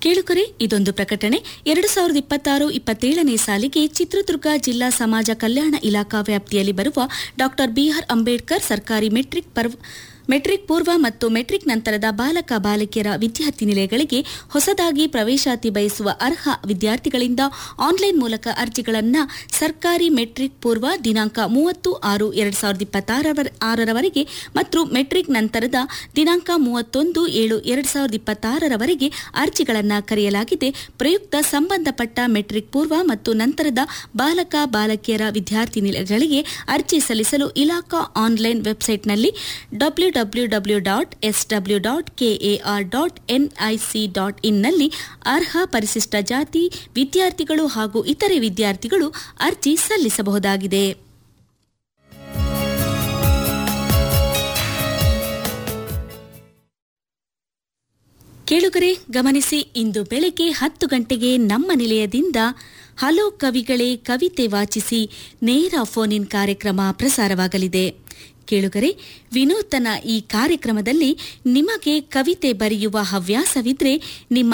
ಕೇಳುಕರೆ ಇದೊಂದು ಪ್ರಕಟಣೆ ಎರಡು ಸಾವಿರದ ಇಪ್ಪತ್ತಾರು ಇಪ್ಪತ್ತೇಳನೇ ಸಾಲಿಗೆ ಚಿತ್ರದುರ್ಗ ಜಿಲ್ಲಾ ಸಮಾಜ ಕಲ್ಯಾಣ ಇಲಾಖಾ ವ್ಯಾಪ್ತಿಯಲ್ಲಿ ಬರುವ ಡಾ ಬಿಆರ್ ಅಂಬೇಡ್ಕರ್ ಸರ್ಕಾರಿ ಮೆಟ್ರಿಕ್ ಪರ್ವ ಮೆಟ್ರಿಕ್ ಪೂರ್ವ ಮತ್ತು ಮೆಟ್ರಿಕ್ ನಂತರದ ಬಾಲಕ ಬಾಲಕಿಯರ ವಿದ್ಯಾರ್ಥಿ ನಿಲಯಗಳಿಗೆ ಹೊಸದಾಗಿ ಪ್ರವೇಶಾತಿ ಬಯಸುವ ಅರ್ಹ ವಿದ್ಯಾರ್ಥಿಗಳಿಂದ ಆನ್ಲೈನ್ ಮೂಲಕ ಅರ್ಜಿಗಳನ್ನು ಸರ್ಕಾರಿ ಮೆಟ್ರಿಕ್ ಪೂರ್ವ ದಿನಾಂಕ ಮೂವತ್ತು ಆರು ಎರಡು ಸಾವಿರದ ಇಪ್ಪತ್ತಾರರವರೆಗೆ ಮತ್ತು ಮೆಟ್ರಿಕ್ ನಂತರದ ದಿನಾಂಕ ಮೂವತ್ತೊಂದು ಏಳು ಎರಡು ಸಾವಿರದ ಇಪ್ಪತ್ತಾರರವರೆಗೆ ಅರ್ಜಿಗಳನ್ನು ಕರೆಯಲಾಗಿದೆ ಪ್ರಯುಕ್ತ ಸಂಬಂಧಪಟ್ಟ ಮೆಟ್ರಿಕ್ ಪೂರ್ವ ಮತ್ತು ನಂತರದ ಬಾಲಕ ಬಾಲಕಿಯರ ವಿದ್ಯಾರ್ಥಿ ನಿಲಯಗಳಿಗೆ ಅರ್ಜಿ ಸಲ್ಲಿಸಲು ಇಲಾಖಾ ಆನ್ಲೈನ್ ವೆಬ್ಸೈಟ್ನಲ್ಲಿ W W W dot S W dot K A R dot N I C dot ಇನ್ನಲ್ಲಿ ಅರ್ಹ ಪರಿಶಿಷ್ಟ ಜಾತಿ ವಿದ್ಯಾರ್ಥಿಗಳು ಹಾಗೂ ಇತರೆ ವಿದ್ಯಾರ್ಥಿಗಳು ಅರ್ಜಿ ಸಲ್ಲಿಸಬಹುದಾಗಿದೆ ಕೇಳುಗರೆ ಗಮನಿಸಿ ಇಂದು ಬೆಳಗ್ಗೆ ಹತ್ತು ಗಂಟೆಗೆ ನಮ್ಮ ನಿಲಯದಿಂದ ಹಲೋ ಕವಿಗಳೇ ಕವಿತೆ ವಾಚಿಸಿ ನೇರ ಫೋನ್ ಇನ್ ಕಾರ್ಯಕ್ರಮ ಪ್ರಸಾರವಾಗಲಿದೆ ಕೇಳುಗರೆ ವಿನೂತನ ಈ ಕಾರ್ಯಕ್ರಮದಲ್ಲಿ ನಿಮಗೆ ಕವಿತೆ ಬರೆಯುವ ಹವ್ಯಾಸವಿದ್ರೆ ನಿಮ್ಮ